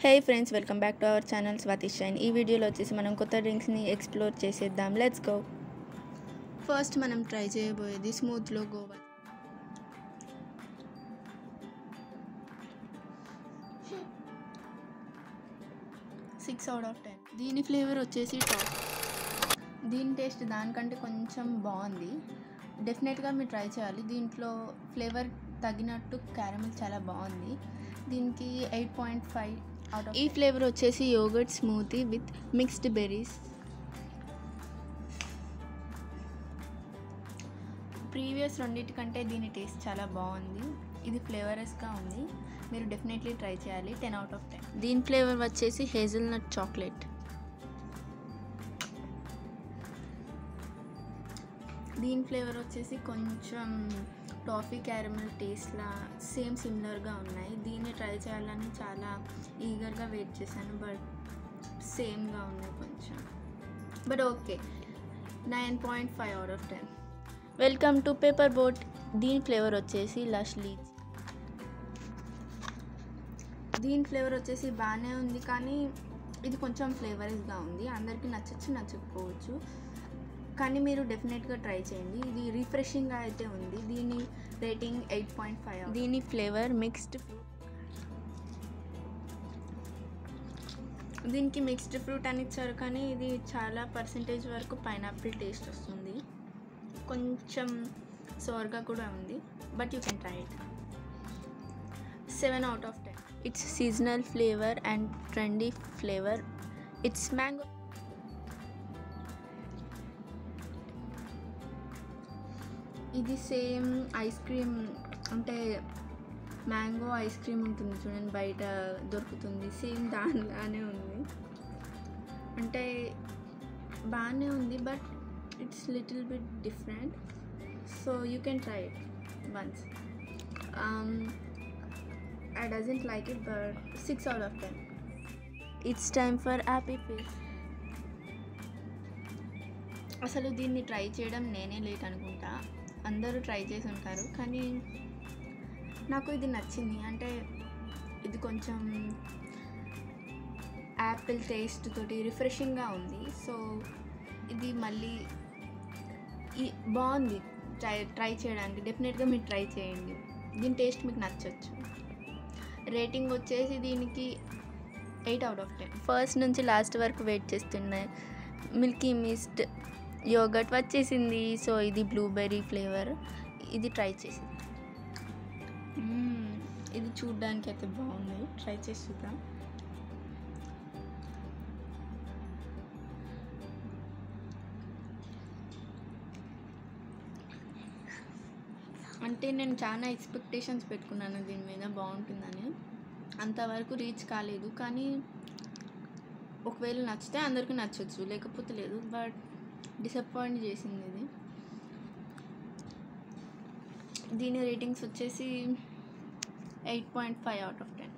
hey friends welcome back to our channel Swathi shine ఈ వీడియోలో వచ్చేసి మనం కొత్త డ్రింక్స్ని ఎక్స్ప్లోర్ చేసేద్దాం లెట్స్ గో ఫస్ట్ మనం ట్రై చేయబోయేది స్మూత్లో Goa six out of ten దీని ఫ్లేవర్ వచ్చేసి టాప్ దీని టేస్ట్ దానికంటే కొంచెం బాగుంది డెఫినెట్గా మీరు ట్రై చేయాలి దీంట్లో ఫ్లేవర్ తగినట్టు క్యారమిల్ చాలా బాగుంది దీనికి ఎయిట్ పాయింట్ ఫైవ్ అవుట్ ఈ ఫ్లేవర్ వచ్చేసి yoghurt smoothie with mixed berries previous రెండింటికంటే దీని టేస్ట్ చాలా బాగుంది ఇది ఫ్లేవరస్గా ఉంది మీరు డెఫినెట్లీ ట్రై చేయాలి టెన్ అవుట్ ఆఫ్ టెన్ దీని ఫ్లేవర్ వచ్చేసి హేజల్నట్ చాక్లెట్ దీని ఫ్లేవర్ వచ్చేసి కొంచెం టాఫీ క్యారమల్ టేస్ట్లా సేమ్ సిమిలర్గా ఉన్నాయి దీన్ని ట్రై చేయాలని చాలా ఈగర్గా వెయిట్ చేశాను బట్ సేమ్గా ఉన్నాయి కొంచెం but okay nine point five out of ten welcome to Paper Boat దీని ఫ్లేవర్ వచ్చేసి లష్ లీచ్ దీని ఫ్లేవర్ వచ్చేసి బాగానే ఉంది కానీ ఇది కొంచెం ఫ్లేవరస్గా ఉంది అందరికీ నచ్చచ్చు నచ్చకపోవచ్చు కానీ మీరు డెఫినెట్గా ట్రై చేయండి ఇది రిఫ్రెషింగ్గా అయితే ఉంది దీని రేటింగ్ ఎయిట్ పాయింట్ ఫైవ్ దీని ఫ్లేవర్ మిక్స్డ్ ఫ్రూట్ దీనికి మిక్స్డ్ ఫ్రూట్ అని ఇచ్చారు కానీ ఇది చాలా పర్సంటేజ్ వరకు పైనాపిల్ టేస్ట్ వస్తుంది కొంచెం సోర్గా కూడా ఉంది but you can try it seven out of ten it's seasonal flavour and trendy flavour it's mango ఇది సేమ్ ఐస్ క్రీమ్ అంటే మ్యాంగో ఐస్ క్రీమ్ ఉంటుంది చూడండి బయట దొరుకుతుంది సేమ్ దానిలానే ఉంది అంటే బాగానే ఉంది but it's little bit different so you can try it once I doesn't like it but six out of ten it's time for happy face అసలు దీన్ని ట్రై చేయడం నేనే లేట్ అనుకుంటా అందరూ ట్రై చేసి ఉంటారు కానీ నాకు ఇది నచ్చింది అంటే ఇది కొంచెం యాపిల్ టేస్ట్ తోటి రిఫ్రెషింగ్గా ఉంది సో ఇది మళ్ళీ ఈ బాగుంది ట్రై ట్రై చేయడానికి డెఫినెట్గా మీరు ట్రై చేయండి దీని టేస్ట్ మీకు నచ్చచ్చు రేటింగ్ వచ్చేసి దీనికి eight out of ten first నుంచి లాస్ట్ వరకు వెయిట్ చేస్తున్నాయి మిల్కీ మిస్ట్ యోగట్ వచ్చేసింది సో ఇది బ్లూబెర్రీ ఫ్లేవర్ ఇది ట్రై చేసింది ఇది చూడ్డానికి అయితే బాగుంది ట్రై చేసి చూద్దాం అంటే నేను చాలా ఎక్స్పెక్టేషన్స్ పెట్టుకున్నాను దీని మీద బాగుంటుందని అంతవరకు రీచ్ కాలేదు కానీ ఒకవేళ నచ్చితే అందరికీ నచ్చవచ్చు లేకపోతే లేదు బట్ డిసప్పాయింట్ చేసింది ఇది దీని రేటింగ్స్ వచ్చేసి eight point five out of ten